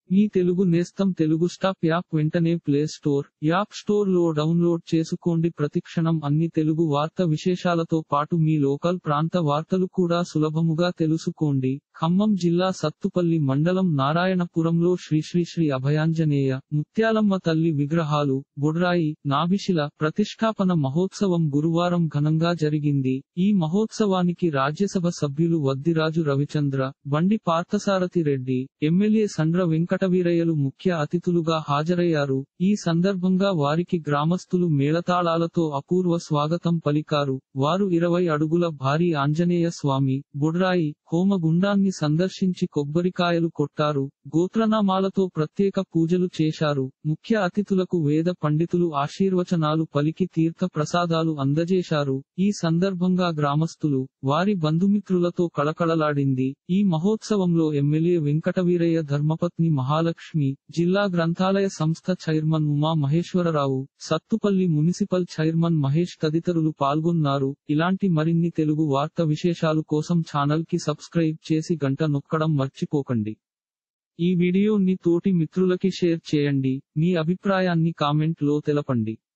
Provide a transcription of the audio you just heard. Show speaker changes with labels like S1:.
S1: మీ తెలుగు నేస్తం Telugu stop app వెంటనే play store app store లో డౌన్లోడ్ చేసుకోండి ప్రతిక్షణం అన్ని తెలుగు వార్త విశేషాలతో పాటు మీ లోకల్ ప్రాంత వార్తలు కూడా సులభముగా తెలుసుకోండి ఖమ్మం జిల్లా సత్తుపల్లి మండలం నారాయణపురంలో శ్రీ శ్రీ శ్రీ అభయాంజనేయ ముత్యాలమ్మ తల్లి విగ్రహాలు బొడ్రాయి నాభిశిల ప్రతిష్టాపన మహోత్సవం గురువారం ఘనంగా జరిగింది ఈ మహోత్సవానికి రాజ్యసభ సభ్యులు వద్దిరాజు రవిచంద్ర బండి పార్థసారథి రెడ్డి ఎమ్మెల్యే సండ్ర వెంకటవీరయ్యలు ముఖ్య అతిథులుగా హాజరయ్యారు ఈ సందర్భంగా వారికి గ్రామస్తులు మేళతాళాలతో అపూర్వ స్వాగతం పలికారు వారు ఇరవై అడుగుల భారీ ఆంజనేయ స్వామి బొడ్రాయి హోమగుండాన్ని సందర్శించి కొబ్బరికాయలు కొట్టారు గోత్రనామాలతో ప్రత్యేక పూజలు చేశారు ముఖ్య అతిథులకు వేద పండితులు ఆశీర్వచనాలు పలికి తీర్థ ప్రసాదాలు అందజేశారు ఈ సందర్భంగా గ్రామస్తులు వారి బంధుమిత్రులతో కళకళలాడింది ఈ మహోత్సవంలో ఎమ్మెల్యే వెంకటవీరయ్య ధర్మపత్ని మహాలక్ష్మి జిల్లా గ్రంథాలయ సంస్థ chairman Uma Maheswara Rao Sathupalli municipal chairman Mahesh తదితరులు పాల్గొన్నారు ఇలాంటి మరిన్ని తెలుగు వార్త విశేషాలు కోసం ఛానల్ కి సబ్స్క్రైబ్ చేసి గంట నొక్కడం మర్చిపోకండి ఈ వీడియోని తోటి మిత్రులకి షేర్ చేయండి మీ అభిప్రాయాన్ని కామెంట్ లో తెలపండి